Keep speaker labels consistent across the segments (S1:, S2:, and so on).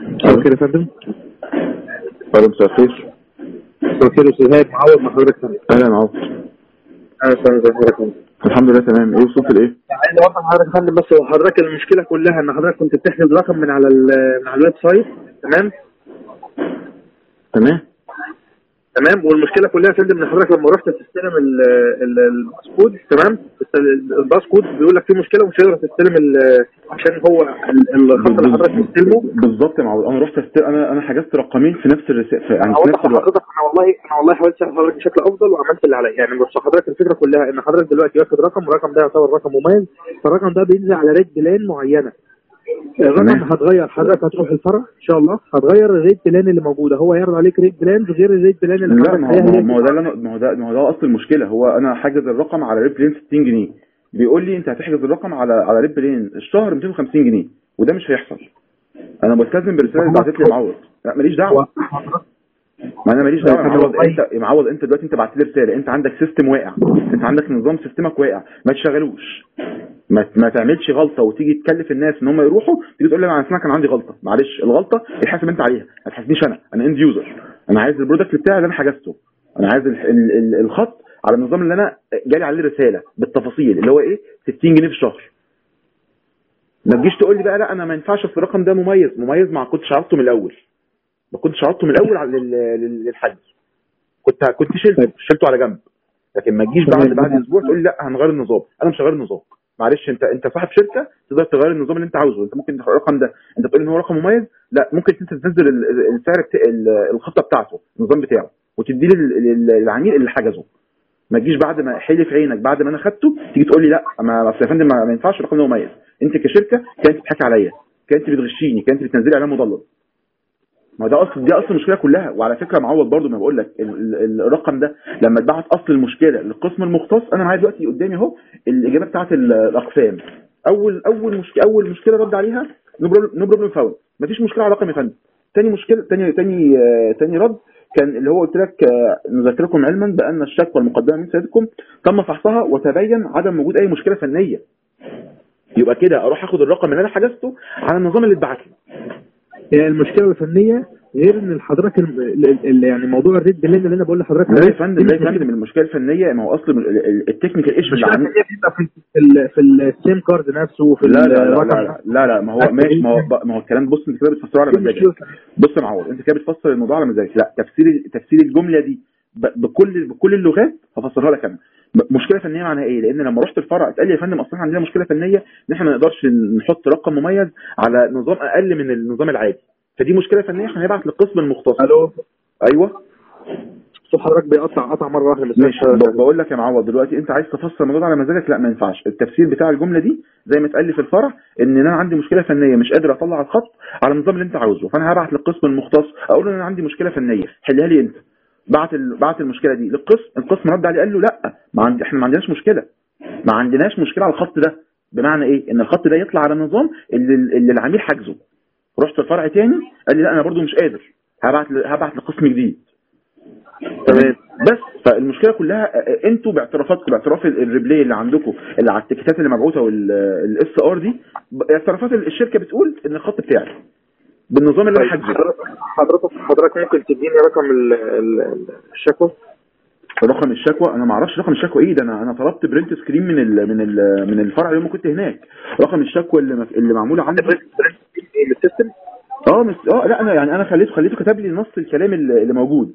S1: مساء الخير يا فندم
S2: الو مساء الخير
S1: مساء الخير يا استاذ هايب معوض مع حضرتك فندم
S2: اهلا معاذ
S1: اهلا وسهلا ازي حضرتك فندم
S2: الحمد لله تمام ايه وصلت لايه؟
S1: عايز اوضح لحضرتك يا فندم بس هو حضرتك المشكله كلها ان حضرتك كنت بتحجز رقم من على ال- من على الويب سايت تمام
S2: تمام
S1: تمام والمشكله كلها يا فندم ان حضرتك لما رحت تستلم ال- ال- الباسكود تمام تست- الباسكود بيقول لك في مشكله ومش هتقدر تستلم ال- عشان هو ال- الخط اللي حضرتك تستلمه
S2: بالظبط يا معاذ انا رحت أست... انا انا حجزت رقمين في نفس الرسالة في... يعني في
S1: اوضح
S2: نفس الوقت
S1: لحضرتك انا والله انا والله حاولت اساعد حضرتك بشكل افضل وعملت اللي عليا يعني بص حضرتك الفكره كلها ان حضرتك دلوقتي واخد رقم والرقم ده يعتبر رقم مميز فالرقم ده بينزل على ريت بلان معينه الرقم
S2: تمام.
S1: هتغير حضرتك هتروح الفرع ان شاء الله هتغير الريت بلان اللي موجوده هو يعرض عليك ريت بلان غير الريت بلان اللي
S2: لا
S1: حضرتك
S2: ما هو
S1: عليها
S2: ما هو- ما هو ده اللي انا ما هو ده ما هو ده اصل المشكله هو انا حاجز الرقم على ريب لين 60 جنيه بيقول لي انت هتحجز الرقم على على ريب لين الشهر 250 جنيه وده مش هيحصل انا بلتزم بالرساله اللي بعتت لي معوض لا ماليش دعوه ما انا ماليش دعوه يا
S1: طب
S2: معوض
S1: والله-
S2: انت يا معوض انت دلوقتي انت بعت لي رساله انت عندك سيستم واقع انت عندك نظام سيستمك واقع ما تشغلوش ما ما تعملش غلطه وتيجي تكلف الناس ان هم يروحوا تيجي تقول لي انا أصل أنا كان عندي غلطه معلش الغلطه اتحاسب انت عليها ما تحاسبنيش انا انا اند يوزر انا عايز البرودكت بتاعي اللي انا حجزته انا عايز ال- ال- ال- الخط على النظام اللي انا جالي عليه رساله بالتفاصيل اللي هو ايه 60 جنيه في الشهر ما تجيش تقول لي بقى لا انا ما ينفعش اصل الرقم ده مميز مميز ما كنتش عرضته من الاول ما كنتش عرضته من الاول على لل- لل- للحجز كنت كنت شلته شلته على جنب لكن ما تجيش بعد بعد اسبوع تقول لي لا هنغير النظام انا مش هغير النظام معلش انت انت صاحب شركه تقدر تغير النظام اللي انت عاوزه انت ممكن الرقم ده انت تقول ان هو رقم مميز لا ممكن انت تنزل ال- ال- السعر بتا... ال- الخطه بتاعته النظام بتاعه وتديه لل- لل- للعميل اللي حجزه ما تجيش بعد ما حلف عينك بعد ما انا خدته تيجي تقول لي لا ما اصل يا فندم ما ما ينفعش الرقم ده مميز انت كشركه كانت بتضحك عليا كانت بتغشيني كانت بتنزلي اعلان مضلل ما ده اصل دي اصل المشكله كلها وعلى فكره معوض برضو ما بقول لك ال- ال- الرقم ده لما اتبعت اصل المشكله للقسم المختص انا معايا دلوقتي قدامي اهو الاجابه بتاعت ال- الاقسام اول اول مشكله اول مشكله رد عليها نو بروبلم فاوند مفيش مشكله على رقم يا فندم تاني مشكله تاني تاني آه، تاني رد كان اللي هو قلت لك آه، نذكركم علما بان الشكوى المقدمه من سيادتكم تم فحصها وتبين عدم وجود اي مشكله فنيه يبقى كده اروح اخد الرقم اللي انا حجزته على النظام اللي اتبعت لي
S1: هي المشكله الفنيه غير ان حضرتك ال- ال- ال- يعني موضوع الريت بلان اللي انا بقول لحضرتك
S2: لا
S1: عليه،
S2: يا فندم
S1: دي
S2: لا يا
S1: مش
S2: فندم المشكله الفنيه ما هو اصل ال- ال- التكنيكال ايشو اللي
S1: المشكله
S2: عامل
S1: الفنيه بتبقى في في ال- في السيم كارد نفسه وفي
S2: لا لا لا
S1: الرقم
S2: لا, لا, لا, لا ما هو ماشي ما هو ما هو الكلام بص انت كده بتفسره على
S1: دي
S2: مزاجك
S1: مشكلة.
S2: بص يا معوض انت كده بتفسر الموضوع على مزاجك لا تفسير تفسير الجمله دي ب- بكل بكل اللغات هفسرها لك انا م- مشكله فنيه معناها ايه؟ لان لما رحت الفرع اتقال لي يا فندم اصلا عندنا مشكله فنيه ان احنا ما نقدرش نحط رقم مميز على نظام اقل من النظام العادي فدي مشكله فنيه احنا هنبعت للقسم المختص
S1: الو
S2: ايوه
S1: صوت حضرتك بيقطع قطع مره واحده بس
S2: ماشي ب- بقول لك يا معوض دلوقتي انت عايز تفسر الموضوع ده على مزاجك لا ما ينفعش التفسير بتاع الجمله دي زي ما اتقال لي في الفرع ان انا عندي مشكله فنيه مش قادر اطلع الخط على النظام اللي انت عاوزه فانا هبعت للقسم المختص اقول له ان انا عندي مشكله فنيه حلها لي انت بعت ال... بعت المشكله دي للقسم القسم رد عليه قال له لا ما عندي احنا ما عندناش مشكله ما عندناش مشكله على الخط ده بمعنى ايه ان الخط ده يطلع على النظام اللي, اللي العميل حاجزه رحت الفرع تاني قال لي لا انا برضو مش قادر هبعت ل... هبعت لقسم جديد تمام بس فالمشكله كلها آه، انتوا باعترافاتكم باعتراف ال- الريبلاي اللي عندكم اللي على التيكيتات اللي مبعوثه والاس ار دي ب- اعترافات الشركه بتقول ان الخط بتاعي بالنظام اللي انا حاجزه
S1: حضرتك حضرتك حضرتك ممكن تديني رقم ال- ال- ال- الشكوى
S2: رقم الشكوى انا ما اعرفش رقم الشكوى ايه ده انا انا طلبت برنت سكرين من ال من ال من الفرع يوم ما كنت هناك رقم الشكوى اللي مف- اللي معموله عندي
S1: من السيستم
S2: اه مش اه لا انا يعني انا خليته خليته كتب لي نص الكلام اللي اللي موجود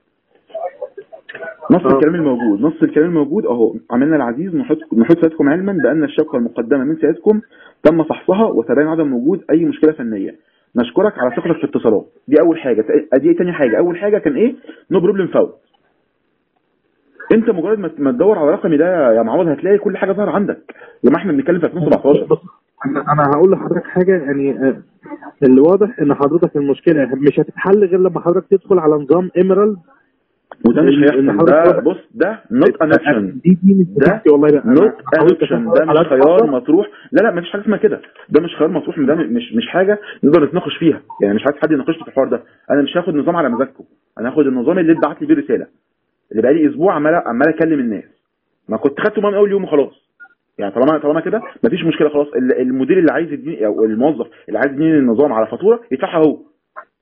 S2: نص
S1: آه.
S2: الكلام الموجود نص الكلام الموجود اهو عملنا العزيز نحط نحط سيادتكم علما بان الشكوى المقدمه من سيادتكم تم فحصها وتبين عدم وجود اي مشكله فنيه نشكرك على ثقتك في الاتصالات دي اول حاجه ادي ايه تاني حاجه اول حاجه كان ايه نو بروبلم فاوت انت مجرد ما ما تدور على رقمي ده يا معوض هتلاقي كل حاجه ظاهره عندك لما احنا بنتكلم في 2017
S1: بص انا أنا هقول لحضرتك حاجه يعني آه، اللي واضح ان حضرتك المشكله مش هتتحل غير لما حضرتك تدخل على نظام ايميرالد
S2: وده مش
S1: إن
S2: هيحصل
S1: حضرتك-
S2: ده بص ده نوت ان اوبشن
S1: دي دي مش
S2: ده
S1: بتاعتي والله بقى
S2: نوت
S1: أنا حاولت
S2: اوبشن
S1: أشوف
S2: ده
S1: على
S2: مش
S1: قد ما
S2: خيار
S1: أقدر.
S2: مطروح لا لا مفيش حاجه اسمها كده ده مش خيار مطروح ده مش مش حاجه نقدر نتناقش فيها يعني مش عايز حد يناقشني في الحوار ده انا مش هاخد نظام على مزاجكم انا هاخد النظام اللي اتبعت لي بيه رساله اللي بقالي اسبوع عمال عمال اكلم الناس ما كنت خدته من اول يوم وخلاص يعني طالما طالما كده مفيش مشكله خلاص ال- المدير اللي عايز يديني او الموظف اللي عايز يديني النظام على فاتوره يدفعها هو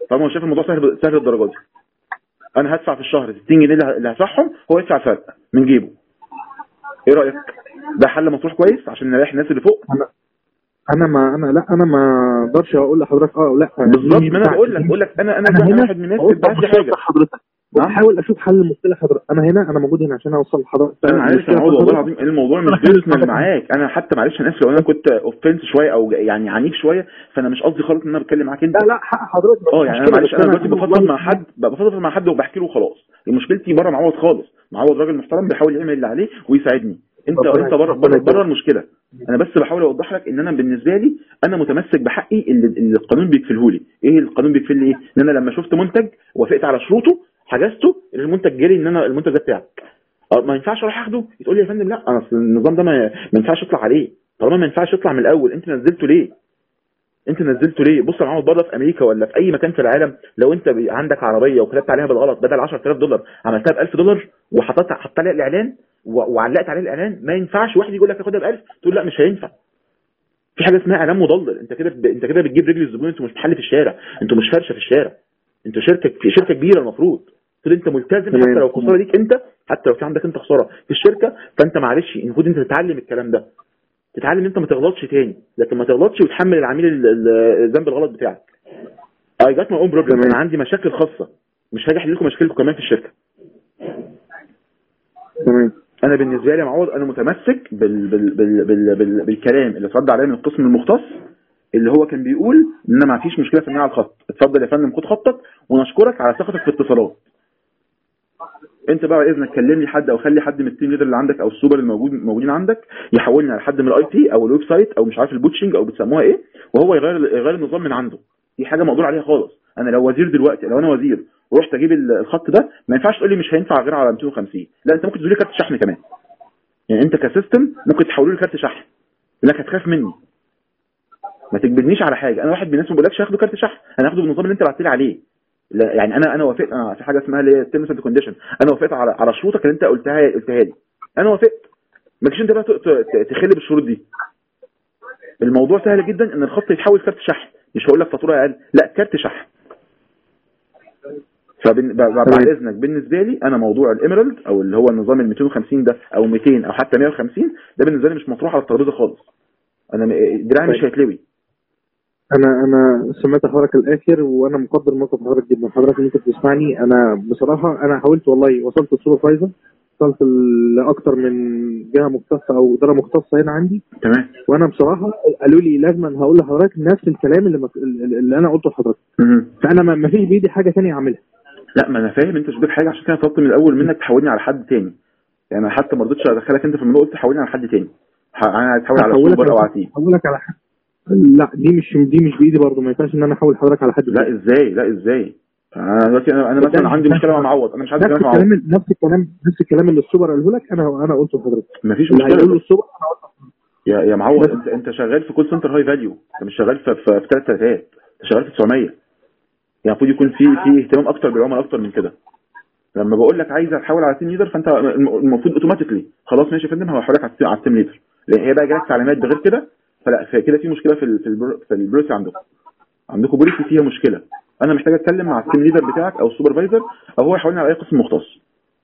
S2: طالما هو شايف الموضوع سهل سهل الدرجه دي انا هدفع في الشهر 60 جنيه اللي ه- اللي هدفعهم هو يدفع فرق من جيبه ايه رايك ده حل مطروح كويس عشان نريح الناس اللي فوق
S1: انا انا ما انا لا انا ما اقدرش اقول لحضرتك اه او لا
S2: بالظبط
S1: دي
S2: ما انا
S1: بتاعتي.
S2: بقول لك بقول لك انا انا
S1: انا
S2: أنا
S1: هنا
S2: واحد من الناس
S1: بوصل
S2: بتبعت لي
S1: مشكلة
S2: حاجه
S1: حضرتك
S2: نعم.
S1: بحاول اشوف حل المشكله حضرتك انا هنا انا موجود هنا عشان اوصل لحضرتك
S2: انا عارف
S1: المشكلة
S2: يا عوض والله
S1: حضرتك-
S2: العظيم الموضوع مش
S1: أنا فاهم
S2: بيرسونال
S1: حضرتك.
S2: معاك انا حتى معلش انا اسف لو انا كنت اوفنس شويه او يعني عنيف شويه فانا مش قصدي خالص ان انا بتكلم معاك انت
S1: لا لا حق حضرتك مش
S2: اه يعني انا
S1: مشكلة،
S2: معلش
S1: بس
S2: انا دلوقتي بفضفض
S1: والله
S2: مع حد بفضفض مع حد وبحكي له خلاص مشكلتي بره معوض خالص معوض راجل محترم بيحاول يعمل اللي عليه ويساعدني انت
S1: ربنا
S2: انت بره
S1: ربنا
S2: بره, بره
S1: يكرمك.
S2: المشكله انا بس بحاول اوضح لك ان انا بالنسبه لي انا متمسك بحقي اللي, اللي القانون بيكفله لي ايه القانون بيكفل لي ايه ان انا لما شفت منتج وافقت على شروطه حجزته المنتج جالي ان انا المنتج ده بتاعك اه ما ينفعش اروح اخده تقول لي يا فندم لا اصل النظام ده ما, ما ينفعش يطلع عليه طالما ما ينفعش يطلع من الاول انت نزلته ليه انت نزلته ليه بص يا معوض بره في امريكا ولا في اي مكان في العالم لو انت بي- عندك عربيه وكتبت عليها بالغلط بدل 10000 دولار عملتها ب 1000 دولار وحطيت حطيت عليها الاعلان و- وعلقت عليه الاعلان ما ينفعش واحد يقول لك تاخدها ب 1000 تقول لا مش هينفع في حاجه اسمها اعلان مضلل انت كده ب... انت كده بتجيب رجل الزبون انتوا مش محل في الشارع انتوا مش فرشه في الشارع انتوا شركه في شركه كبيره المفروض المفروض انت ملتزم
S1: تمام.
S2: حتى لو الخساره ليك انت حتى لو في عندك انت خساره في الشركه فانت معلش المفروض انت تتعلم الكلام ده تتعلم انت ما تغلطش تاني لكن ما تغلطش وتحمل العميل ال- ال- الذنب الغلط بتاعك اي جات ماي اون بروبلم
S1: تمام.
S2: انا عندي مشاكل خاصه مش هاجي احل لكم مشاكلكم كمان في الشركه
S1: تمام
S2: انا بالنسبه لي يا معوض انا متمسك بال بال بال بال بال بالكلام اللي اترد عليا من القسم المختص اللي هو كان بيقول ان انا ما فيش مشكله في النهايه على الخط اتفضل يا فندم خد خطك ونشكرك على ثقتك في الاتصالات انت بقى بعد اذنك كلم لي حد او خلي حد من التيم ليدر اللي عندك او السوبر الموجود موجودين عندك يحولني على حد من الاي تي او الويب سايت او مش عارف البوتشنج او بتسموها ايه وهو يغير يغير النظام من عنده دي حاجه مقدور عليها خالص انا لو وزير دلوقتي لو انا وزير ورحت اجيب ال- الخط ده ما ينفعش تقول لي مش هينفع غير على 250 لا انت ممكن تقول لي كارت شحن كمان يعني انت كسيستم ممكن تحوله لي كارت شحن يقول لك هتخاف مني ما تجبرنيش على حاجه انا واحد من الناس ما بقولكش هاخده كارت شحن انا هاخده بالنظام اللي انت بعت لي عليه لا يعني انا انا وافقت انا في حاجه اسمها اللي هي تيرمز اند كونديشن انا وافقت على على شروطك اللي انت قلتها قلتها لي انا وافقت ما تجيش انت بقى ت- ت- تخل بالشروط دي الموضوع سهل جدا ان الخط يتحول كارت شحن مش هقول لك فاتوره اقل لا كارت شحن فبعد
S1: تمام.
S2: اذنك بالنسبه لي انا موضوع الاميرالد او اللي هو النظام ال 250 ده او 200 او حتى 150 ده بالنسبه لي مش مطروح على الترابيزه خالص انا م- دراعي مش
S1: طيب.
S2: هيتلوي
S1: انا انا سمعت حضرتك الاخر وانا مقدر موقف حضرتك جدا حضرتك ان انت بتسمعني انا بصراحه انا حاولت والله وصلت للسوبرفايزر وصلت لاكتر من جهه مختصه او اداره مختصه هنا عندي
S2: تمام
S1: وانا بصراحه قالوا لي لازم أنا هقول لحضرتك نفس الكلام اللي مك... اللي انا قلته لحضرتك
S2: مهم.
S1: فانا ما ما فيش بايدي حاجه ثانيه اعملها
S2: لا ما انا فاهم انت مش بتجيب حاجه عشان كده طلبت من الاول منك تحولني على حد تاني يعني انا حتى ما رضيتش ادخلك انت في الموضوع قلت حولني على حد تاني ح- انا هتحول على
S1: هحولك
S2: سوبر او
S1: على-
S2: على تيم
S1: هحولك على حد لا دي مش دي مش بايدي برضه ما ينفعش ان انا احول حضرتك على حد
S2: لا
S1: تاني.
S2: ازاي لا ازاي انا دلوقتي انا, أنا مثلا
S1: قدامي.
S2: عندي مشكله مع معوض انا مش عايز
S1: نفس
S2: اتكلم مع معوض
S1: الكلام نفس الكلام نفس الكلام اللي السوبر قاله لك انا انا قلته لحضرتك
S2: مفيش
S1: اللي هيقول له
S2: مشكله
S1: السوبر انا قلته
S2: يا يا معوض
S1: بس-
S2: انت انت شغال في كول سنتر هاي فاليو انت مش شغال في في, في ثلاث ثلاثات انت شغال في 900 يعني المفروض يكون في في اهتمام اكتر بالعملاء اكتر من كده لما بقول لك عايز اتحول على تيم ليدر فانت الم- المفروض اوتوماتيكلي خلاص ماشي يا فندم هحولك على التيم- على التيم ليدر لان هي بقى جالك تعليمات بغير كده فلا كده في مشكله في ال- في البر- في البوليسي عندكم عندكم بوليسي فيها مشكله انا محتاج اتكلم مع التيم ليدر بتاعك او السوبرفايزر او هو يحولني على اي قسم مختص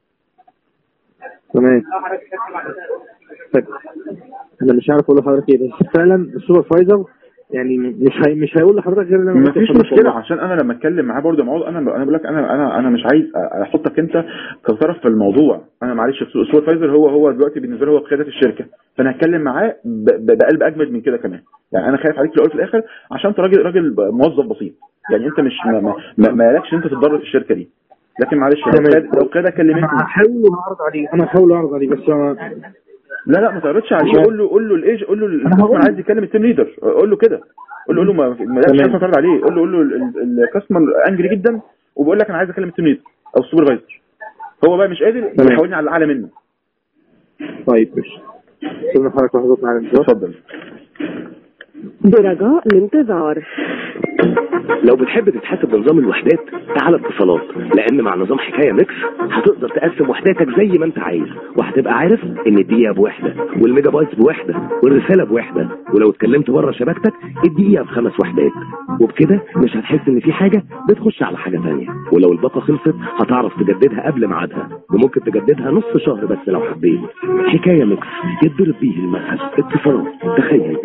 S1: تمام طيب انا مش عارف اقول لحضرتك ايه بس فعلا السوبرفايزر يعني مش هي مش هيقول لحضرتك غير اللي انا قلته
S2: مفيش
S1: لحضرتك
S2: مشكله
S1: والله.
S2: عشان انا لما اتكلم معاه برضه يا معوض انا انا بقول لك انا انا انا مش عايز احطك انت كطرف في الموضوع انا معلش السوبرفايزر هو هو دلوقتي بالنسبه لي هو قياده الشركه فانا هتكلم معاه ب- ب- بقلب اجمد من كده كمان يعني انا خايف عليك في الاول وفي الاخر عشان انت راجل راجل موظف بسيط يعني انت مش ما, ما, ما, ما يالكش انت تتضرر في الشركه دي لكن معلش لو
S1: تمام.
S2: قيادة- لو قياده كلمتني
S1: انا هحاول واعرض عليه انا هحاول واعرض عليه بس أنا-
S2: لا لا ما تعرضش عليه
S1: عشان-
S2: قول له قول له الايج قول له
S1: أنا
S2: الكاستمر
S1: هقول-
S2: عايز يكلم التيم ليدر قول له كده قول له قول له ما ما
S1: تمام.
S2: لكش تعرض عليه قول له قول له ال- ال- الكاستمر انجري جدا وبيقول لك انا عايز اكلم التيم ليدر او السوبرفايزر هو بقى مش قادر
S1: تمام.
S2: يحولني على الاعلى منه
S1: طيب ماشي سيبنا حضرتك لحظات معانا
S2: اتفضل
S3: برجاء الانتظار لو بتحب تتحاسب بنظام الوحدات تعال اتصالات لان مع نظام حكايه ميكس هتقدر تقسم وحداتك زي ما انت عايز وهتبقى عارف ان الدقيقه بوحده والميجا بايتس بوحده والرساله بوحده ولو اتكلمت بره شبكتك الدقيقه بخمس وحدات وبكده مش هتحس ان في حاجه بتخش على حاجه ثانيه ولو الباقه خلصت هتعرف تجددها قبل ميعادها وممكن تجددها نص شهر بس لو حبيت حكايه ميكس يتضرب بيه المثل اتصالات تخيل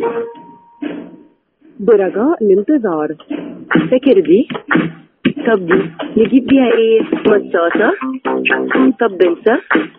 S4: برجاء الانتظار فاكر دي طب دي نجيب بيها ايه مصاصة طب بنسى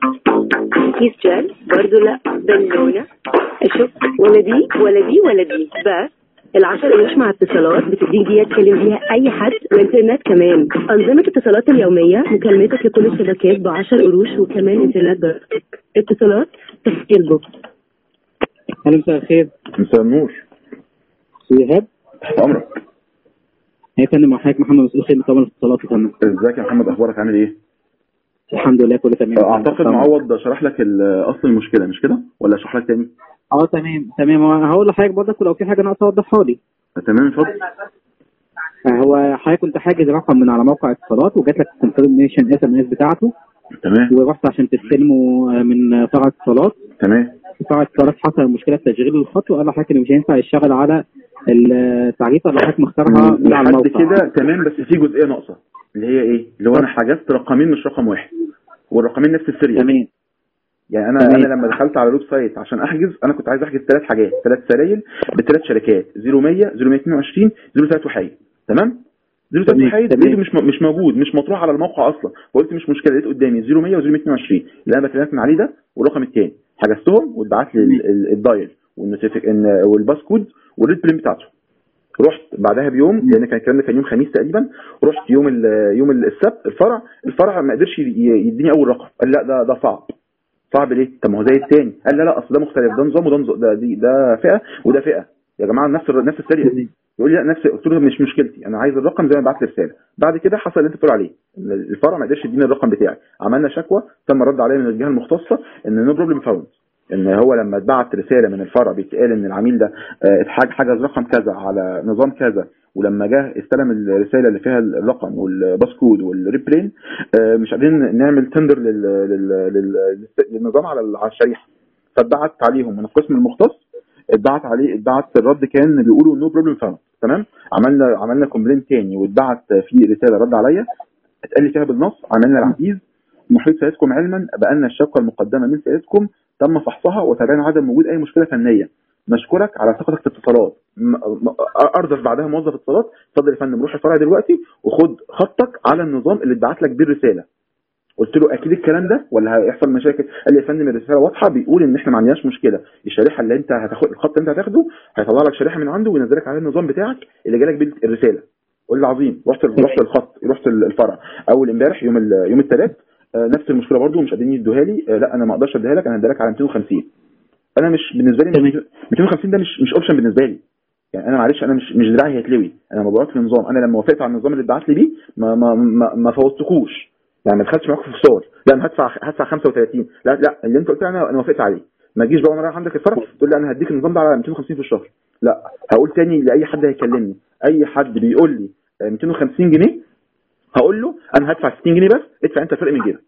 S4: كيس جل برضو لا بالونة اشك ولا دي ولا دي ولا دي بس العشر قروش مع اتصالات بتديك دقيقة تكلم بيها أي حد وإنترنت كمان أنظمة اتصالات اليومية مكالمتك لكل الشبكات بعشر قروش وكمان إنترنت براحتك اتصالات تفكير بوك
S5: أهلا مساء الخير
S2: مساء النور
S5: إيهاب
S2: تحت امرك
S5: هي فندم مع حضرتك محمد مسؤول خدمة طبعا الاتصالات يا فندم
S2: ازيك يا محمد اخبارك عامل ايه
S5: الحمد لله كله تمام
S2: اعتقد معوض شرح لك ال- اصل المشكله مش كده ولا اشرح لك تاني
S5: اه تمام تمام هقول لحضرتك برضك ولو في حاجة ناقصة أوضحها لي
S2: تمام اتفضل
S5: هو حضرتك كنت حاجز رقم من على موقع اتصالات وجات لك الكونفرميشن اس ام اس بتاعته
S2: تمام
S5: ورحت عشان تستلمه من فرع اتصالات
S2: تمام
S5: فرع اتصالات حصل مشكلة في تشغيل الخط وقال لحضرتك إن مش هينفع يشتغل على التعريفة اللي حضرتك مختارها من على
S2: لحد
S5: الموقع
S2: كده تمام بس في جزئيه ناقصه اللي هي ايه اللي هو انا حجزت رقمين مش رقم واحد والرقمين نفس السريه
S5: تمام
S2: يعني انا
S5: تمام.
S2: انا لما دخلت على الويب سايت عشان احجز انا كنت عايز احجز ثلاث حاجات ثلاث سرايل بثلاث شركات 0100 0122 03 وحيد تمام 03
S5: تمام.
S2: وحيد
S5: تمام.
S2: لقيته مش م- مش موجود مش مطروح على الموقع اصلا فقلت مش مشكله لقيت قدامي 0100 و0122 اللي انا بكلمك من عليه ده والرقم الثاني حجزتهم واتبعت لي ال- ال- الدايل والنوتيفيك ان والباسكود والريد برين بتاعته رحت بعدها بيوم لان كان الكلام ده كان يوم خميس تقريبا رحت يوم ال- يوم السبت الفرع الفرع ما قدرش ي- يديني اول رقم قال لا ده ده صعب صعب ليه؟ طب ما هو زي التاني قال لا لا اصل ده مختلف ده نظام وده نظام ده دي ده فئه وده فئه يا جماعه نفس الر- نفس السريه يقول لي لا نفس قلت له مش مشكلتي انا عايز الرقم زي ما بعت لي رساله بعد كده حصل اللي انت بتقول عليه إن الفرع ما قدرش يديني الرقم بتاعي عملنا شكوى تم الرد عليا من الجهه المختصه ان نو بروبلم فاوند ان هو لما اتبعت رساله من الفرع بيتقال ان العميل ده آه، اتحاج حجز رقم كذا على نظام كذا ولما جه استلم الرساله اللي فيها الرقم والباسكود والريبلين آه، مش قادرين نعمل تندر لل... لل... لل... للنظام على ال- على الشريحه فاتبعت عليهم من القسم المختص اتبعت عليه اتبعت الرد كان بيقولوا نو بروبلم فاوند تمام عملنا عملنا كومبلين تاني واتبعت في رساله رد عليا اتقال لي فيها بالنص عملنا العزيز محيط سيادتكم علما بان الشكوى المقدمه من سيادتكم تم فحصها وتابعنا عدم وجود اي مشكله فنيه نشكرك على ثقتك في الاتصالات م- م- ارضف بعدها موظف اتصالات اتفضل يا فندم روح الفرع دلوقتي وخد خطك على النظام اللي اتبعت لك بيه الرساله قلت له اكيد الكلام ده ولا هيحصل مشاكل قال لي يا فندم الرساله واضحه بيقول ان احنا ما عندناش مشكله الشريحه اللي انت هتاخد الخط اللي انت هتاخده هيطلع لك شريحه من عنده وينزلك على النظام بتاعك اللي جالك بيه الرساله قول لي عظيم رحت رحت الخط رحت الفرع اول امبارح يوم ال- يوم الثلاث نفس المشكله برضو مش قادرين يدوها لي آه، لا انا ما اقدرش اديها لك انا هديها لك على 250 انا مش بالنسبه لي
S5: تمام.
S2: 250 ده مش مش اوبشن بالنسبه لي يعني انا معلش انا مش مش دراعي هيتلوي انا ما بقعدش في النظام انا لما وافقت على النظام اللي اتبعت لي بيه ما ما ما, ما فوتكوش يعني ما دخلتش معاكم في فصال لا انا هدفع هدفع 35 لا لا اللي انت قلت لي انا انا وافقت عليه ما تجيش بقى وانا رايح عندك الفرع تقول لي انا هديك النظام ده على 250 في الشهر لا هقول تاني لاي حد هيكلمني اي حد بيقول لي آه، 250 جنيه هقول له انا هدفع 60 جنيه بس ادفع انت الفرق من جيبك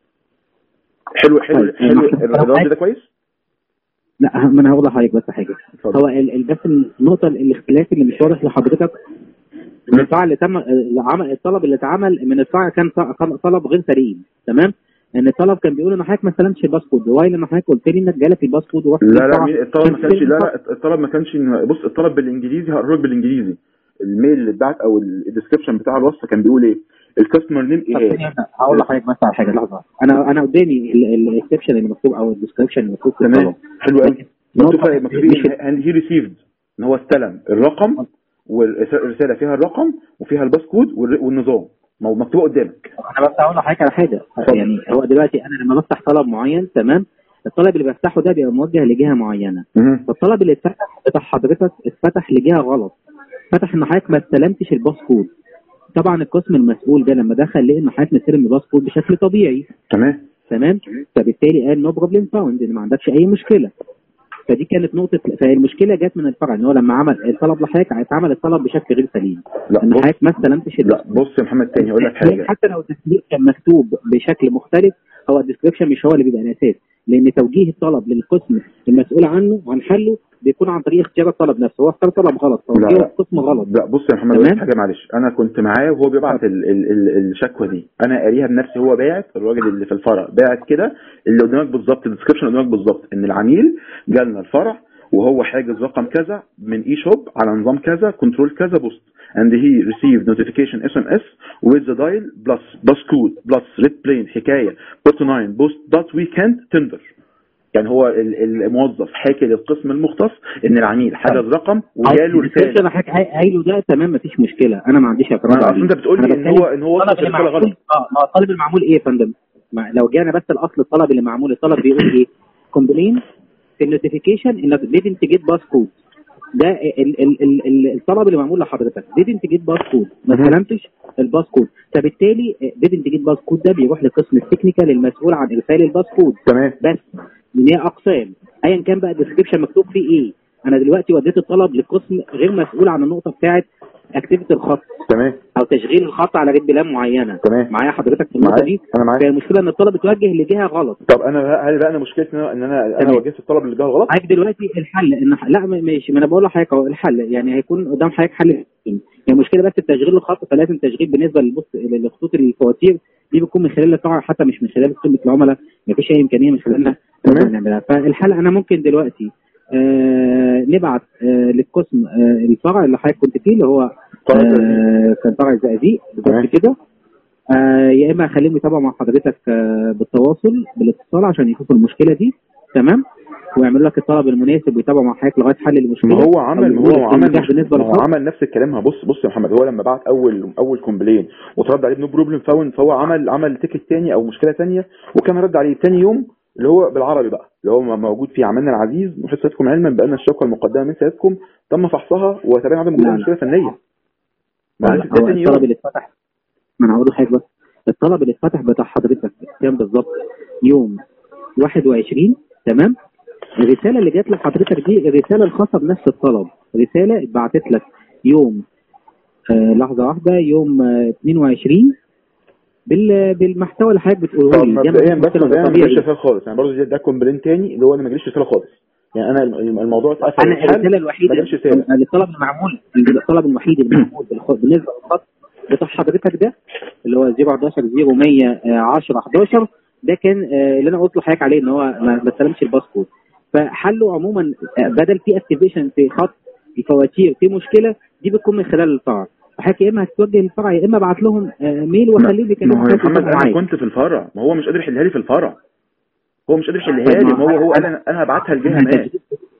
S2: حلو حلو
S5: طيب،
S2: حلو
S5: يعني
S2: الرد ده كويس
S5: لا ما انا هقول لحضرتك بس حاجه
S2: اتفضل.
S5: هو ال- ال- بس النقطه الاختلاف اللي مش واضح لحضرتك ان الفرع اللي تم العمل الطلب اللي اتعمل من الفرع كان ط- طلب غير سليم تمام ان الطلب كان بيقول ان حضرتك ما استلمتش الباسكود وايل ان حضرتك قلت لي انك جالك الباسكود ورحت
S2: لا لا
S5: للفرع
S2: مين- الطلب ما
S5: كان
S2: كانش لا
S5: فين
S2: لا الطلب ما كانش بص الطلب بالانجليزي هقرا لك بالانجليزي الميل اللي اتبعت او الديسكربشن بتاع الوصف كان بيقول ايه الكاستمر نيم
S5: طب
S2: ايهاب
S5: ثانية واحدة، هقول لحضرتك بس على حاجه لحظه انا انا قدامي الاكسبشن اللي مكتوب او الديسكربشن اللي مكتوب في
S2: تمام
S5: الطلب
S2: حلو قوي مكتوب
S5: نقطة-
S2: فيها- مكتوب
S5: مش-
S2: ايه هي ريسيفد ان هو استلم الرقم والرساله فيها الرقم وفيها الباسكود والر- والنظام ما هو مكتوبه قدامك
S5: انا بس هقول لحضرتك على حاجه
S2: اتفضل.
S5: يعني هو دلوقتي انا لما بفتح طلب معين تمام الطلب اللي بفتحه ده بيبقى موجه لجهه معينه
S2: مهم.
S5: فالطلب اللي اتفتح بتاع حضرتك اتفتح لجهه غلط فتح ان حضرتك ما استلمتش الباسكود طبعا القسم المسؤول ده لما دخل لقى ان حضرتك مستلم الباسكود بشكل طبيعي
S2: تمام
S5: تمام فبالتالي قال نو بروبلم فاوند ان ما عندكش اي مشكله فدي كانت نقطه فالمشكله جت من الفرع ان هو لما عمل الطلب لحضرتك اتعمل الطلب بشكل غير سليم
S2: لا
S5: ان
S2: بص
S5: حضرتك ما استلمتش
S2: لا بص يا محمد تاني هقول لك حاجه
S5: حتى لو التسجيل كان مكتوب بشكل مختلف هو الديسكربشن مش هو اللي بيبقى الاساس لان توجيه الطلب للقسم المسؤول عنه عن حله بيكون عن طريق اختيار الطلب نفسه هو اختار طلب غلط
S2: لا،
S5: توجيه
S2: لا.
S5: القسم غلط
S2: لا بص يا محمد اقول لك
S5: تمام.
S2: حاجه معلش انا كنت معاه وهو بيبعت ال ال ال الشكوى دي انا قاريها بنفسي هو باعت الراجل اللي في الفرع باعت كده اللي قدامك بالظبط الديسكربشن قدامك بالظبط ان العميل جالنا الفرع وهو حاجز رقم كذا من اي شوب على نظام كذا كنترول كذا بوست and he received notification SMS with the dial plus bus code plus red plane حكايه port 9 boost dot weekend tender يعني هو ال- الموظف حاكي للقسم المختص ان العميل حجز رقم وجاله رساله
S5: الديسكربشن حضرتك قايله ده تمام مفيش مشكله انا ما عنديش اعتراض
S2: ما
S5: عليه
S2: اصل انت بتقول لي
S5: أنا
S2: ان هو
S5: بتكلم
S2: ان هو وصل
S5: الطلب اللي
S2: الرساله
S5: معمول
S2: غلط
S5: اه ما هو الطلب المعمول ايه يا فندم؟ ما لو جينا بس الاصل الطلب اللي معمول الطلب بيقول ايه؟ كومبلين في النوتيفيكيشن انك didn't get باس كود ده ال ال ال ال الطلب اللي معمول لحضرتك didn't get باس كود ما
S2: مهم.
S5: استلمتش الباس كود فبالتالي didn't get باس كود ده بيروح لقسم التكنيكال المسؤول عن ارسال الباس كود
S2: تمام
S5: بس من هي اقسام ايا كان بقى الديسكربشن مكتوب فيه ايه انا دلوقتي وديت الطلب لقسم غير مسؤول عن النقطه بتاعه اكتيفيتي الخط
S2: تمام
S5: او تشغيل الخط على ريد بلان معينه
S2: تمام.
S5: معايا حضرتك في النقطه
S2: معاك
S5: دي
S2: انا معاك
S5: فالمشكله ان الطلب اتوجه لجهه غلط
S2: طب انا بقى- هل بقى انا مشكلتي ان انا ان انا, أنا
S5: تمام.
S2: وجهت الطلب اللي جه غلط
S5: حضرتك دلوقتي الحل ان لا م- ماشي ما انا بقول لحضرتك اهو الحل يعني هيكون قدام حضرتك حل يعني المشكله بس التشغيل الخط فلازم تشغيل بالنسبه للبص لخطوط الفواتير دي بتكون من خلال القاعه حتى مش من خلال خدمه العملاء مفيش اي امكانيه من خلالنا
S2: تمام.
S5: نقدر نعملها فالحل انا ممكن دلوقتي آه نبعت آه للقسم آه الفرع اللي حضرتك كنت فيه اللي هو
S2: فرع
S5: آه كان فرع الزقازيق
S2: تمام.
S5: بالظبط كده آه يا اما اخليهم يتابعوا مع حضرتك آه بالتواصل بالاتصال عشان يشوفوا المشكله دي تمام ويعملوا لك الطلب المناسب ويتابعوا مع حضرتك لغايه حل المشكله
S2: ما هو عمل
S5: أو
S2: ما
S5: يقول
S2: هو
S5: لك
S2: عمل
S5: النجاح بالنسبه
S2: ما هو
S5: للخط
S2: عمل نفس الكلام ها بص بص يا محمد هو لما بعت اول اول كومبلين وترد عليه بنو بروبلم فاوند فهو عمل عمل تيكت تاني او مشكله تانيه وكان رد عليه تاني يوم اللي هو بالعربي بقى اللي هو موجود فيه عملنا العزيز محيط سيادتكم علما بان الشكوى المقدمه من سيادتكم تم فحصها وتبين عدم وجود
S5: لا، لا.
S2: مشكله فنيه
S5: لا،
S2: معلش
S5: لا،
S2: ده
S5: هو
S2: تاني
S5: الطلب
S2: يوم
S5: اللي اتفتح ما انا هقول لحضرتك بس الطلب اللي اتفتح بتاع حضرتك كان بالظبط يوم 21 تمام الرساله اللي جات لحضرتك دي الرساله الخاصه بنفس الطلب رساله اتبعتت لك يوم آه لحظه واحده يوم آه 22 بال بالمحتوى اللي حضرتك بتقوله
S2: طب
S5: لي ده
S2: مبدئيا بس
S5: مشكلة
S2: مبدئيا ما
S5: طبيعي.
S2: جاليش رساله خالص يعني برضه ده كومبلين تاني اللي هو انا ما جاليش رساله خالص يعني انا الم- الموضوع اتقفل
S5: انا
S2: واتحل،
S5: الرساله الوحيده
S2: ما جاليش رساله
S5: الطلب المعمول الطلب الوحيد اللي معمول بالخ- بالنسبه للخط بتاع حضرتك ده اللي هو 011 0110 11 ده كان آه، اللي انا قلت لحضرتك عليه ان هو ما ما استلمش الباسكود فحله عموما آه، بدل في اكتيفيشن في خط الفواتير في مشكله دي بتكون من خلال الفرع فحضرتك يا اما هتتوجه للفرع يا اما ابعت لهم آه، ميل واخليهم
S2: ما
S5: يكلموا
S2: هو يا
S5: حضرتك
S2: محمد
S5: يتواصلوا
S2: انا
S5: معاك.
S2: كنت في الفرع ما هو مش قادر يحلها لي في الفرع هو مش قادر يحلها
S5: طيب
S2: لي
S5: ما
S2: ما هو هو
S5: أنا-
S2: قال انا انا هبعتها لجهه
S5: أنا
S2: ما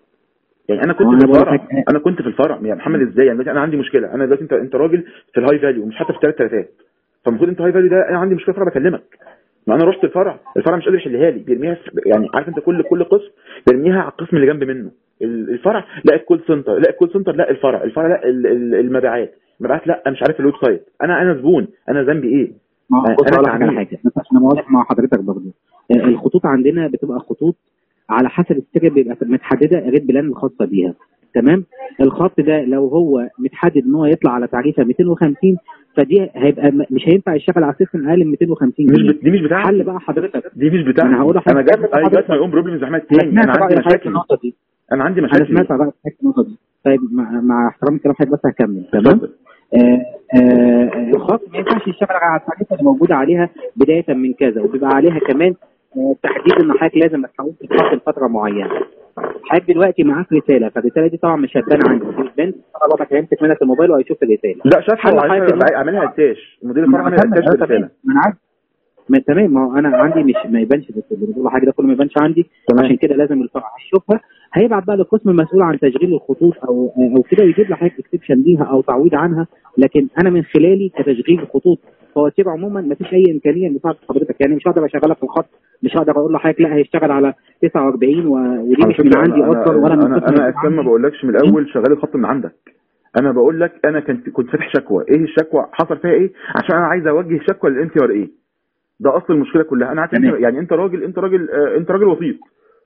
S2: يعني انا كنت
S5: وأنا
S2: في
S5: بقول
S2: الفرع
S5: لك-
S2: انا كنت في الفرع يا محمد ازاي يعني دلوقتي انا عندي مشكله انا دلوقتي انت انت راجل في الهاي فاليو مش حتى في ثلاث ثلاثات فالمفروض انت هاي فاليو ده انا عندي مشكله في الفرع بكلمك ما انا رحت الفرع الفرع مش قادر يحلها لي بيرميها في- يعني عارف انت كل كل قسم بيرميها على القسم اللي جنب منه ال- الفرع لا الكول سنتر لا الكول سنتر لا الفرع الفرع لا ال- ال- المبيعات المبيعات لا مش عارف الويب سايت انا انا زبون انا ذنبي ايه
S5: ما هو
S2: أنا
S5: بص اقول لك على
S2: تعميم.
S5: حاجه بس عشان ابقى واضح مع حضرتك برضه آه، الخطوط عندنا بتبقى خطوط على حسب السكه بيبقى متحدده ريد بلان الخاصه بيها تمام الخط ده لو هو متحدد ان هو يطلع على تعريفه 250 فدي هيبقى م- مش هينفع يشتغل على سيستم اقل من 250
S2: مش
S5: جنيه
S2: بت... دي مش بتاعتي
S5: حل بقى حضرتك
S2: دي مش بتاعتي
S5: أنا هقول لحضرتك-
S2: انا جات اي
S5: حضرتك-
S2: جات ماي اون بروبلمز احمد
S5: انا
S2: تاني انا
S5: سمعت
S2: عندي
S5: راي حضرتك في
S2: مشاكل
S5: النقطه دي
S2: انا عندي
S5: انا
S2: مشاكل
S5: سمعت رايك في النقطه دي طيب مع, مع احترامي كلام حضرتك بس هكمل تمام
S2: اتفضل.
S5: آه، آه، الخط ما ينفعش يشتغل على التعريفه اللي موجوده عليها بدايه من كذا وبيبقى عليها كمان آه، تحديد ان حضرتك لازم ما تحولش الخط لفتره معينه حضرتك دلوقتي معاك رساله فالرساله دي طبعا مش هتبان عندي مش بنت طلبك هيمسك منك الموبايل وهيشوف الرساله
S2: لا شافها
S5: حل
S2: وعايز
S5: حضرتك النقطة.
S2: اعملها اتاش مدير الفرع عمل
S5: ما
S2: اتاش
S5: أنا-
S2: بالرساله
S5: ما انا عارف ما تمام ما هو انا عندي مش ما يبانش بس اللي بقول حاجه ده كله ما يبانش عندي
S2: تمام.
S5: عشان كده لازم الفرع يشوفها هيبعت بقى للقسم المسؤول عن تشغيل الخطوط او او كده ويجيب لحضرتك اكسبشن ليها او تعويض عنها لكن انا من خلالي كتشغيل خطوط فواتير عموما ما فيش اي امكانيه ان اساعد حضرتك يعني مش هقدر اشغلك في الخط مش هقدر اقول لحضرتك لا هيشتغل على 49 و... ودي
S2: على
S5: مش من
S2: فكرة
S5: عندي
S2: أنا
S5: اصلا ولا من
S2: انا
S5: القسم
S2: انا
S5: المسؤول
S2: اساسا ما
S5: عني.
S2: بقولكش من الاول شغال الخط من عندك انا بقول لك انا كنت كنت فاتح شكوى ايه الشكوى حصل فيها ايه عشان انا عايز اوجه شكوى للان تي ار اي ده اصل المشكله كلها انا عارف انت
S5: تمام.
S2: يعني انت راجل انت راجل آه، انت راجل وسيط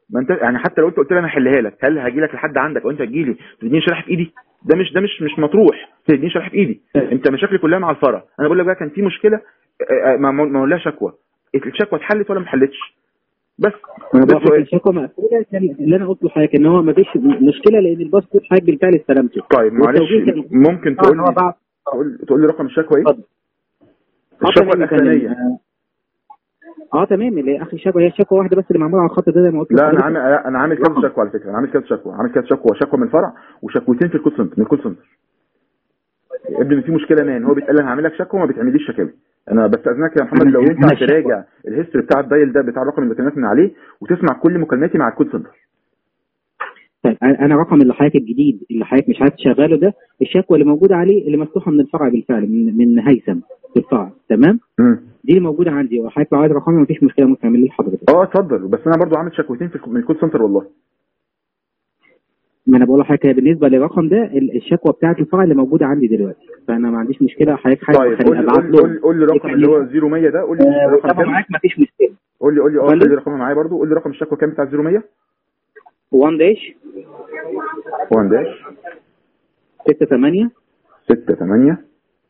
S2: ما انت يعني حتى لو انت قلت لي انا هحلها لك هل هاجي لك لحد عندك او انت هتجي لي تديني شرح في ايدي ده مش ده مش مش مطروح تديني شرح في ايدي انت مشاكلي كلها مع الفرع انا بقول لك بقى كان في مشكله آه، آه، ما ما ما لها شكوى الشكوى اتحلت ولا ما اتحلتش بس
S5: انا
S2: ده
S5: بقول لك
S2: السؤال.
S5: الشكوى مقفوله كان اللي انا قلته لحضرتك ان هو ما فيش مشكله لان الباسبورت حضرتك بالفعل استلمته
S2: طيب معلش
S5: والتوجيه كان-
S2: ممكن
S5: آه،
S2: تقول
S5: هو
S2: لي
S5: بعد
S2: تقول تقول لي رقم الشكوى ايه
S5: اتفضل. آه،
S2: الشكوى
S5: تمام يا فندم.
S2: الاخرانيه
S5: اه آه، تمام اللي اخر شكوى هي شكوى واحده بس اللي معموله على الخط ده زي ما قلت
S2: لا انا
S5: لحضرتك.
S2: عامل انا عامل كذا
S5: رقم.
S2: شكوى على فكره انا عامل كذا شكوى عامل كذا شكوى شكوى من الفرع وشكوتين في الكول سنتر من الكول سنتر ابني ان في مشكله مان هو بيتقال لي انا هعمل لك شكوى وما بتعمليش شكاوي انا بستاذنك يا محمد لو
S5: أنا-
S2: ينفع
S5: أنا الشكوى-
S2: تراجع الهيستوري بتاع الدايل ده بتاع الرقم اللي بكلمك من عليه وتسمع كل مكالماتي مع الكول سنتر
S5: طيب انا أنا رقم اللي حضرتك الجديد اللي حضرتك مش عارف تشغله ده الشكوى اللي موجوده عليه اللي مفتوحه من الفرع بالفعل من من هيثم في الفرع تمام
S2: امم
S5: دي اللي موجوده عندي وحضرتك لو عايز رقمها مفيش مشكله ممكن اعمل ليه لحضرتك
S2: اه اتفضل بس انا برضو عامل شكوتين في من الكول سنتر والله
S5: ما انا بقول لحضرتك هي بالنسبه للرقم ده ال- الشكوى بتاعه الفرع اللي موجوده عندي دلوقتي فانا ما عنديش مشكله حضرتك حاجه
S2: طيب قول لي قول لي قول لي- قول لي رقم اللي هو 0100 ده قول لي رقم
S5: رقم
S2: كام
S5: معاك مفيش مشكله
S2: قول لي قول لي اه
S5: اتفضل.
S2: قول لي رقم معايا برضو قول لي رقم الشكوى كام بتاع 0100
S5: 1 داش
S2: 1 داش
S5: 6 8
S2: 6 8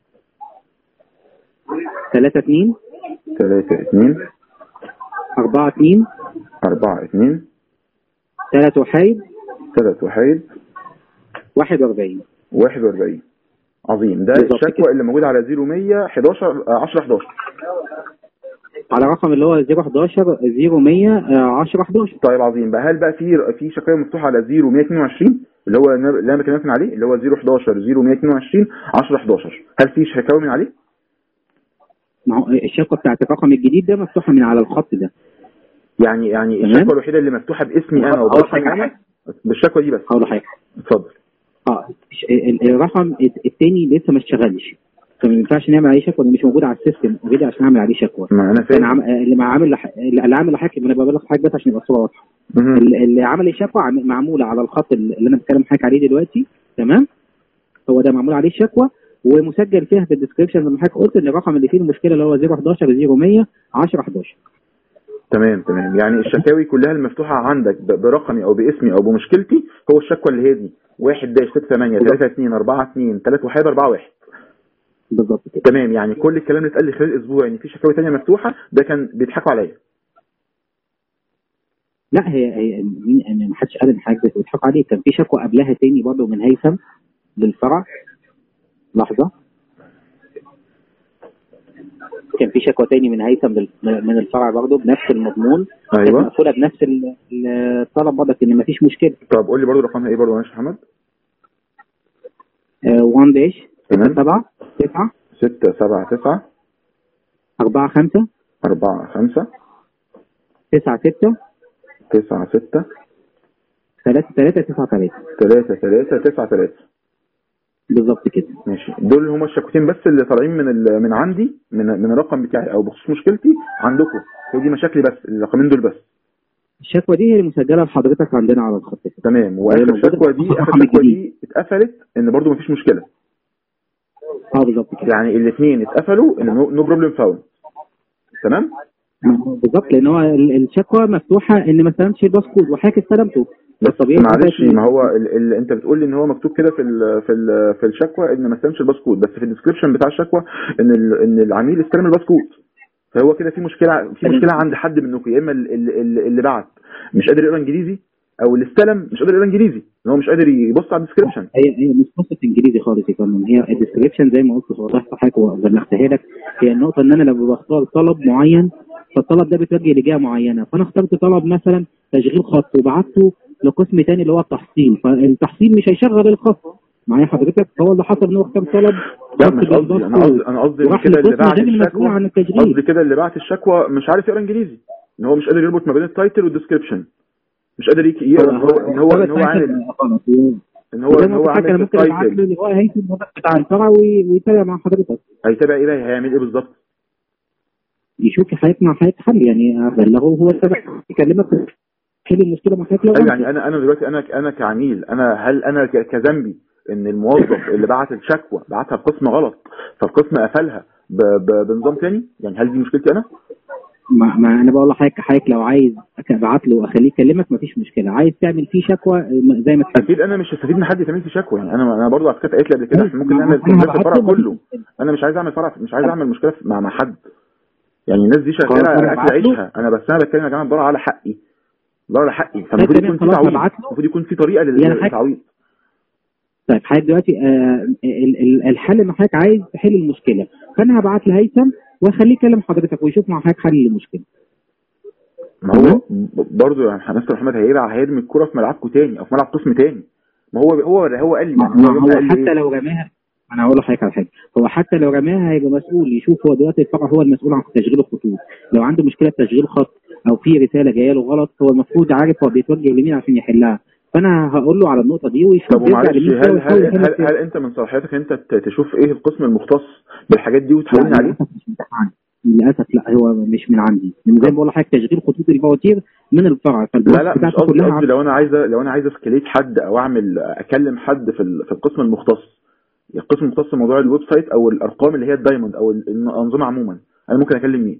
S5: 3 2
S2: 3 2
S5: 4 2
S2: 4 2
S5: 3 وحيد
S2: 3 وحيد
S5: 41
S2: 41 عظيم ده
S5: بالظبط
S2: الشكوى
S5: كده.
S2: اللي موجوده على 0100 11 آه، 10 11
S5: على رقم اللي هو 011 0100 10 11
S2: طيب عظيم بقى هل بقى في في شكاوى مفتوحه على 0122 اللي هو اللي انا بكلمك من عليه اللي هو 011 0122 10 11 هل في شكاوى من عليه؟
S5: ما هو الشكوى بتاعت الرقم الجديد ده مفتوحه من على الخط ده
S2: يعني يعني
S5: تمام.
S2: الشكوى الوحيده اللي مفتوحه باسمي انا
S5: أول
S2: وباسمي
S5: حاجة-
S2: انا بالشكوى دي بس
S5: هقول لحضرتك
S2: اتفضل
S5: اه ال- الرقم الثاني لسه ما اشتغلش فما ينفعش نعمل عليه شكوى اللي مش موجود على السيستم اوريدي عشان اعمل عليه شكوى
S2: ما انا
S5: انا
S2: فاهم
S5: عم... اللي مع عامل لح... اللي عامل لحضرتك انا ببلغ حضرتك بس عشان يبقى الصوره واضحه
S2: مهم.
S5: ال- اللي عمل الشكوى عم- معموله على الخط اللي انا بتكلم حضرتك عليه دلوقتي تمام هو ده معمول عليه الشكوى ومسجل فيها في الديسكربشن زي ما حضرتك قلت ان الرقم اللي فيه المشكله اللي هو 011 0100 10 11
S2: تمام تمام يعني الشكاوي كلها المفتوحه عندك ب- برقمي او باسمي او بمشكلتي هو الشكوى اللي هي دي 1 داش 6 8 3 2 4 2 3 1 4 1
S5: بالظبط كده
S2: تمام يعني كل الكلام اللي اتقال لي خلال اسبوع ان في شكاوي ثانيه مفتوحه ده كان بيضحكوا عليا
S5: لا هي هي مين ما حدش قال ان حاجه بيضحك عليه كان في شكوى قبلها تاني برضه من هيثم للفرع لحظه كان في شكوى تاني من هيثم لل- من الفرع برضه بنفس المضمون كانت
S2: ايوه
S5: مقفوله بنفس ال- الطلب برضه ان ما فيش مشكله
S2: طب قول لي برضه رقمها ايه برضه معلش يا محمد
S5: 1 داش
S2: تمام.
S5: 7 9
S2: 6 7 9
S5: 4 5
S2: 4 5
S5: 9 6
S2: 9 6
S5: 3 3 9 3
S2: 3 3 9 3
S5: بالظبط كده
S2: ماشي دول هما الشكوتين بس اللي طالعين من ال... من عندي من من الرقم بتاعي او بخصوص مشكلتي عندكم هي دي مشاكلي بس الرقمين دول بس
S5: الشكوى دي هي المسجله لحضرتك عندنا على الخط كده.
S2: تمام واخر
S5: موجودة
S2: شكوى
S5: في
S2: دي
S5: الرقم
S2: اخر شكوى
S5: الجديد.
S2: دي اتقفلت ان برضو مفيش مشكله
S5: اه بالظبط كده
S2: يعني الاثنين اتقفلوا ان نو بروبلم فاوند تمام
S5: بالظبط لان هو ال- الشكوى مفتوحه ان ما استلمتش الباسكود وحضرتك استلمته
S2: بس
S5: فالطبيعي
S2: معلش
S5: إن-
S2: ما هو ال... ال... انت بتقول لي ان هو مكتوب كده في ال... في ال... في الشكوى ان ما استلمش الباسكود بس في الديسكربشن بتاع الشكوى ان ال... ان العميل استلم الباسكود فهو كده في مشكله في مشكله عند حد منكم يا اما ال- ال- ال- اللي بعت مش قادر يقرا انجليزي او اللي استلم مش قادر يقرا انجليزي ان هو مش قادر يبص على الديسكربشن
S5: هي هي مش قصه انجليزي خالص يا فندم هي الديسكربشن زي ما قلت وضحت حضرتك وزنختها لك هي النقطه ان انا لما بختار طلب معين فالطلب ده بيتوجه لجهه معينه فانا اخترت طلب مثلا تشغيل خط وبعته لقسم تاني اللي هو التحصيل فالتحصيل مش هيشغل الخط معايا حضرتك هو اللي حصل ان هو اختار طلب
S2: لا
S5: خاص
S2: مش قصدي انا قصدي انا قصدي إن
S5: وراح
S2: كده اللي
S5: لقسم
S2: بعت
S5: غير المسؤول
S2: الشكوى
S5: عن التشغيل
S2: قصدي كده اللي بعت الشكوى مش عارف يقرا انجليزي ان هو مش قادر يربط ما بين التايتل والديسكربشن مش قادر يك- يقرا ان هو ان هو ان هو عامل ان هو
S5: زي
S2: ان
S5: ما
S2: هو
S5: قلت لحضرتك انا
S2: عامل
S5: ممكن ابعت له
S2: التايتل
S5: اللي هو هيثم بتاع الفرع وي- ويتابع مع حضرتك
S2: هيتابع ايه بقى هيعمل ايه بالظبط
S5: يشوف حضرتك مع حضرتك حل يعني ابلغه هو تابع يكلمك حل المشكله مع حضرتك لو
S2: ايوه
S5: أمكن.
S2: يعني انا انا دلوقتي انا انا كعميل انا هل انا ك- كذنبي ان الموظف اللي بعت الشكوى بعتها بقسم غلط فالقسم قفلها ب- ب- بنظام تاني يعني هل دي مشكلتي انا؟
S5: ما, ما انا بقول لحضرتك حضرتك لو عايز ابعت له واخليه يكلمك مفيش مشكله عايز تعمل فيه شكوى م- زي ما تحب
S2: اكيد انا مش هستفيد من حد يتعمل لي شكوى يعني انا انا برضه على فكره قالت لي قبل كده
S5: ماشي.
S2: احنا ممكن
S5: ما-
S2: نعمل
S5: أنا
S2: كومبلين في
S5: هبعت
S2: الفرع
S5: له مفيش
S2: كله
S5: مشكلة.
S2: انا مش عايز اعمل فرع مش عايز اعمل مشكله في- مع مع حد يعني الناس دي
S5: خلاص،
S2: شغاله
S5: أنا
S2: اكل
S5: هبعت له.
S2: عيشها انا بس انا بتكلم يا جماعه بدور على حقي بدور على حقي
S5: طيب
S2: فالمفروض
S5: تمام،
S2: يكون في
S5: خلاص،
S2: تعويض
S5: هبعت له.
S2: المفروض يكون في طريقه
S5: يعني حاجة-
S2: للتعويض
S5: طيب حضرتك دلوقتي آه ال- ال- الحل ان حضرتك عايز تحل المشكله فانا هبعت لهيثم واخليه يكلم حضرتك ويشوف مع حضرتك حل المشكله
S2: ما هو برضه يعني مستر محمد هيرجع هيرمي الكرة في ملعبكم تاني او في ملعب قسم تاني ما هو هو هو قال لي
S5: ما
S2: يعني
S5: ما
S2: هو
S5: هو
S2: قال لي
S5: حتى
S2: إيه؟
S5: لو رماها انا هقول لحضرتك على حاجه هو حتى لو رماها هيبقى مسؤول يشوف هو دلوقتي الفرع هو المسؤول عن تشغيل الخطوط لو عنده مشكله في تشغيل خط او في رساله جايه له غلط هو المفروض عارف هو بيتوجه لمين عشان يحلها فانا هقول له على النقطه دي ويشوف
S2: طب
S5: يرجع
S2: ومعلش
S5: لمين
S2: هل
S5: فيها ويحاول
S2: هل
S5: يحل
S2: هل,
S5: فيها.
S2: هل انت من صلاحيتك انت ت- تشوف ايه القسم المختص بالحاجات دي
S5: لا
S2: وتحولني عليه؟
S5: للاسف مش متاح عندي للاسف لا هو مش من عندي من زي ما بقول لحضرتك تشغيل خطوط المواتير من الفرع
S2: لا
S5: فالبلوك
S2: لا مش
S5: بتاعته
S2: قصدي
S5: كلها
S2: قصدي لو انا عايز لو انا عايز اسكليت حد او اعمل اكلم حد في ال- في القسم المختص القسم المختص في موضوع الويب سايت او الارقام اللي هي الدايموند او ال- الانظمه عموما انا ممكن اكلم مين؟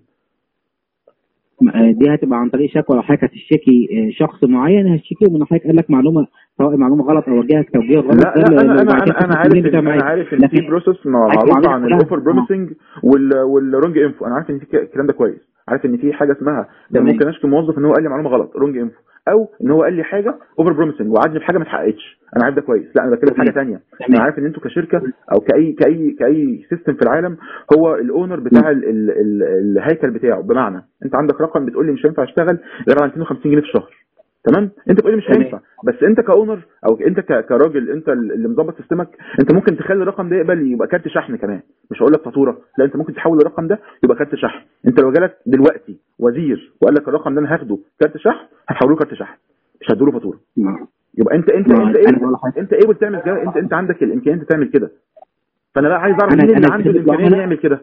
S5: آه، دي هتبقى عن طريق شكوى لو حضرتك هتشتكي آه، شخص معين هتشتكي من حضرتك قال لك معلومه سواء معلومه غلط او وجهك توجيه غلط
S2: لا
S5: ده
S2: لا
S5: اللي-
S2: انا
S5: اللي
S2: انا
S5: بعد
S2: انا,
S5: كده
S2: أنا
S5: تاخد
S2: عارف
S5: منه
S2: ان
S5: كام
S2: انا
S5: عادي.
S2: عارف ان في
S5: لكن
S2: بروسيس
S5: عايز
S2: معروفه
S5: معلومة
S2: عن
S5: كلها.
S2: الاوفر بروميسنج وال والرونج انفو انا عارف ان في ك- الكلام ده كويس عارف ان في حاجه اسمها انا
S5: تمام.
S2: ممكن اشكي موظف ان هو قال لي معلومه غلط رونج انفو او ان هو قال لي حاجه اوفر بروميسنج وعدني في حاجه ما اتحققتش انا عارف ده كويس لا انا بتكلم في حاجه ثانيه انا عارف ان انتوا كشركه او كاي كاي كاي سيستم في العالم هو الاونر بتاع ال ال ال الهيكل بتاعه بمعنى انت عندك رقم بتقول لي مش هينفع اشتغل غير على 250 جنيه في الشهر تمام انت بتقول لي مش
S5: تمام.
S2: هينفع بس انت كاونر او انت ك- كراجل انت اللي مظبط سيستمك انت ممكن تخلي الرقم ده يقبل يبقى كارت شحن كمان مش هقول لك فاتوره لا انت ممكن تحول الرقم ده يبقى كارت شحن انت لو جالك دلوقتي وزير وقال لك الرقم ده انا هاخده كارت شحن هتحوله كارت شحن مش هتديله فاتوره
S5: نعم.
S2: يبقى انت انت
S5: ما
S2: انت
S5: أنا
S2: ايه
S5: بقول لحضرتك.
S2: انت ايه تعمل كده انت انت عندك الامكانيه انت تعمل كده فانا بقى عايز اعرف
S5: أنا-
S2: مين اللي
S5: أنا
S2: عنده
S5: خدمة
S2: الامكانيه
S5: العملاء-
S2: انه يعمل كده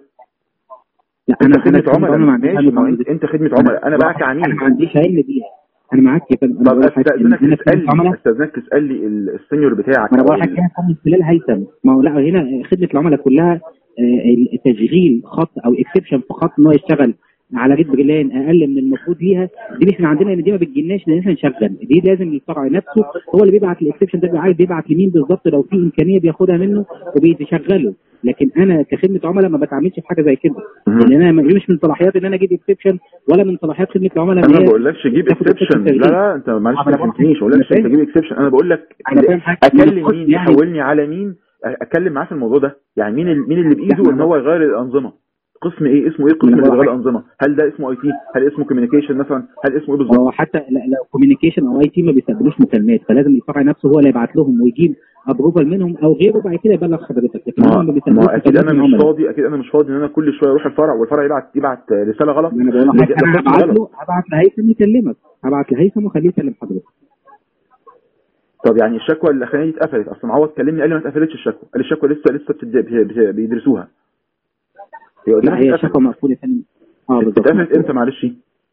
S5: لا
S2: انت
S5: انا انا
S2: خدمه عملاء
S5: ما عنديش
S2: ماشي
S5: علم
S2: ما هو
S5: بالعملاء
S2: انت انت خدمه عملاء انا بقى كعميل
S5: انا ما عنديش علم بيها انا معاك يا فندم انا
S2: طب
S5: بقول لحضرتك إن
S2: استاذنك
S5: هنا
S2: تسال
S5: خدمه عملاء
S2: لي استاذنك تسال لي ال- السينيور بتاعك
S5: ما انا
S2: أو
S5: بقول لحضرتك
S2: ال-
S5: هنا من خلال هيثم ما هو لا هنا خدمه العملاء كلها آه، تشغيل خط او اكسبشن في خط ان هو يشتغل على ريت بريلان اقل من المفروض ليها دي مش من عندنا ان دي ما بتجيلناش ان احنا نشغل دي لازم الفرع نفسه هو اللي بيبعت الاكسبشن ده بيبقى عايز بيبعت لمين بالظبط لو في امكانيه بياخدها منه وبيشغله لكن انا كخدمه عملاء ما بتعاملش في حاجه زي كده
S2: مهم.
S5: لان انا دي مش من صلاحيات ان انا اجيب اكسبشن ولا من صلاحيات خدمه العملاء
S2: انا
S5: ان
S2: ما
S5: هي
S2: بقولكش جيب
S5: تاخد
S2: اكسبشن
S5: التسجيل.
S2: لا لا انت معلش
S5: أنا
S2: ما
S5: بقول-
S2: فهمتنيش ما بقولكش
S5: أنا
S2: انت
S5: فاهم.
S2: جيب اكسبشن انا بقول لك
S5: أنا فاهم حاجة.
S2: اكلم
S5: بص
S2: مين
S5: يعني-
S2: يحولني على مين اتكلم معاه في الموضوع ده يعني مين ال- مين اللي بايده
S5: لا،
S2: ان هو يغير الانظمه قسم ايه اسمه ايه القسم
S5: أنا
S2: اللي
S5: بقول
S2: بيغير
S5: حاجة.
S2: الانظمه هل ده اسمه اي تي هل اسمه كوميونيكيشن مثلا هل اسمه ايه بالظبط
S5: هو حتى لا- لو كوميونيكيشن او اي تي ما بيستقبلوش مكالمات فلازم الفرع نفسه هو اللي يبعت لهم ويجيب ابروفال منهم او غيره بعد كده يبلغ حضرتك لكن
S2: ما
S5: هم ما
S2: ما
S5: بيستقبلوش
S2: اكيد
S5: مكالمات
S2: انا
S5: من
S2: مش
S5: العملاء.
S2: فاضي اكيد انا مش فاضي ان انا كل شويه اروح الفرع والفرع يبعت يبعت رساله غلط
S5: انا بقول لك
S2: ده
S5: انا
S2: قسم
S5: هبعت
S2: غلط.
S5: له هبعت لهيثم يكلمك هبعت لهيثم وخليه يكلم حضرتك
S2: طب يعني الشكوى الاخرانيه دي اتقفلت اصل معوض كلمني قال لي ما اتقفلتش الشكوى قال لي الشكوى لسه لسه بتد- بت- بت- بيدرسوها هي
S5: لا
S2: قدامك
S5: هي
S2: اتقفلت.
S5: شكوى مقفوله ثاني اه بالظبط
S2: اتقفلت امتى معلش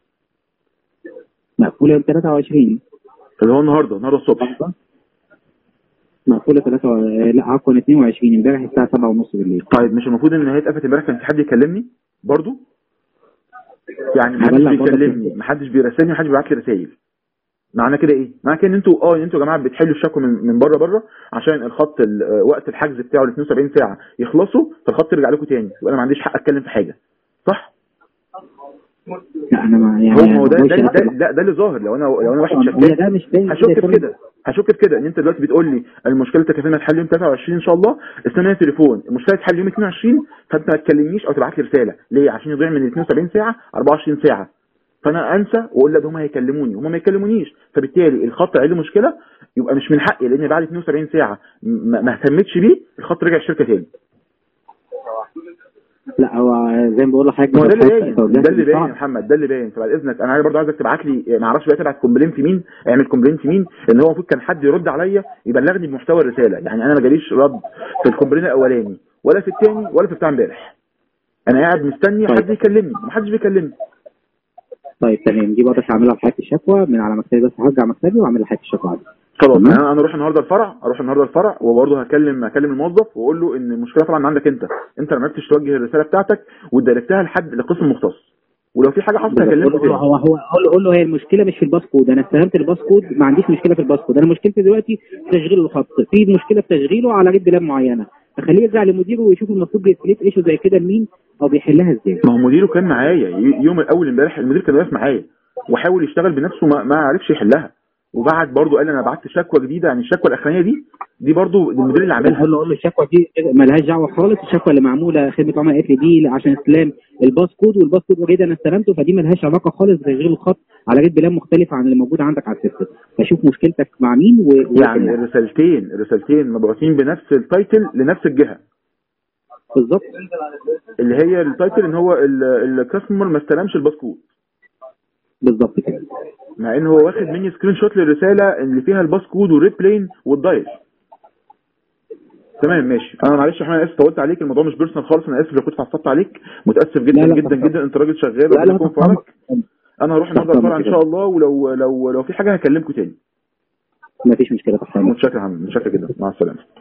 S5: مقفوله يوم 23
S2: اللي هو النهارده النهارده الصبح
S5: مقفوله 3 و... لا عفوا 22 امبارح الساعه 7 ونص بالليل
S2: طيب مش المفروض ان هي اتقفلت امبارح كان في حد يكلمني برضو يعني محدش
S5: هبلغ برضه
S2: بيكلمني
S5: كده.
S2: محدش بيراسلني محدش بيبعت لي رسائل معنى كده ايه معنى كده ان انتوا اه ان انتوا يا جماعه بتحلوا الشكوى من من بره بره عشان الخط ال- آه، وقت الحجز بتاعه ال 72 ساعه يخلصوا فالخط يرجع لكم تاني يبقى انا ما عنديش حق اتكلم في حاجه صح
S5: لا انا ما يعني
S2: هو ما هو ده
S5: ما
S2: ده
S5: بقولش
S2: ده,
S5: أكتر.
S2: ده, ده اللي ظاهر لو انا لو انا واحد
S5: هي
S2: شكاك
S5: ده مش باين
S2: هشك
S5: كده
S2: في كده هشك في كده ان انت دلوقتي بتقول لي المشكله التكافؤ هتحل يوم 23 ان شاء الله استنى تليفون المشكله تحل يوم 22 فانت ما تكلمنيش او تبعت لي رساله ليه عشان يضيع من 72 ساعه 24 ساعه فانا انسى واقول لا ده هم هيكلموني هم ما يكلمونيش فبالتالي الخط عيله مشكله يبقى مش من حقي لان بعد 72 ساعه ما ما اهتمتش بيه الخط رجع الشركه تاني
S5: لا هو زي ما بقول لحضرتك
S2: ما هو ده اللي
S5: بالظبط
S2: باين
S5: توجيهات
S2: ده اللي باين يا
S5: الفرع.
S2: محمد ده اللي باين فبعد اذنك انا برضه عايزك تبعت لي ما اعرفش بقى تبعت كومبلين في مين اعمل كومبلين في مين لان هو المفروض كان حد يرد عليا يبلغني بمحتوى الرساله يعني انا ما جاليش رد في الكومبلين الاولاني ولا في الثاني ولا في بتاع امبارح انا قاعد مستني
S5: طيب.
S2: حد يكلمني محدش بيكلمني
S5: طيب تمام دي برضه هعملها في حياه الشكوى من على مكتبي بس هرجع مكتبي واعمل حياه الشكوى عادي
S2: خلاص
S5: تمام.
S2: انا انا اروح النهارده الفرع اروح النهارده الفرع وبرضه هكلم هكلم الموظف واقول له ان المشكله طبعا عندك انت انت ما عرفتش توجه الرساله بتاعتك ودايركتها لحد لقسم مختص ولو في حاجه حصلت هكلمكم
S5: هو
S2: تاني
S5: هو هو قول له- قول له هي المشكله مش في الباسكود انا استلمت الباسكود ما عنديش مشكله في الباسكود انا مشكلتي دلوقتي في تشغيل الخط في مشكله في تشغيله على ريد لاب معينه فخليه يرجع لمديره ويشوف المفروض بيسكليت ايشو زي كده لمين او بيحلها ازاي
S2: ما هو مديره كان معايا ي- يوم الاول امبارح المدير كان واقف معايا وحاول يشتغل بنفسه ما, ما عرفش يحلها وبعت برضه قال لي انا بعت شكوى جديده يعني الشكوى الاخرانيه دي دي برضه المدير اللي عاملها
S5: قول له قول له الشكوى دي مالهاش دعوه خالص الشكوى اللي معموله خدمه عملاء قالت لي دي عشان استلام الباسكود والباسكود اوريدي انا استلمته فدي مالهاش علاقه خالص بتشغيل الخط على ريد بلان مختلفه عن اللي موجود عندك على السيستم فشوف مشكلتك مع مين و...
S2: يعني
S5: وحلها.
S2: الرسالتين الرسالتين مبعوثين بنفس التايتل لنفس الجهه
S5: بالظبط
S2: اللي هي التايتل ان هو الكاستمر ما استلمش الباسكود
S5: بالظبط كده
S2: مع ان هو واخد مني سكرين شوت للرساله اللي فيها الباسكود والريد بلين والدايل تمام ماشي انا معلش يا احمد انا اسف طولت عليك الموضوع مش بيرسونال خالص انا اسف لو كنت عصبت عليك متاسف جدا
S5: لا، لا،
S2: جدا
S5: طبعا.
S2: جدا انت راجل شغال
S5: لا
S2: ربنا
S5: لا
S2: يكون في
S5: طبعا.
S2: عونك انا هروح النهارده
S5: طبعا
S2: الفرع ان
S5: كده.
S2: شاء الله ولو لو لو في حاجه هكلمكم تاني
S5: ما فيش مشكله تحت أمرك.
S2: متشكر يا محمد متشكر جدا مع السلامه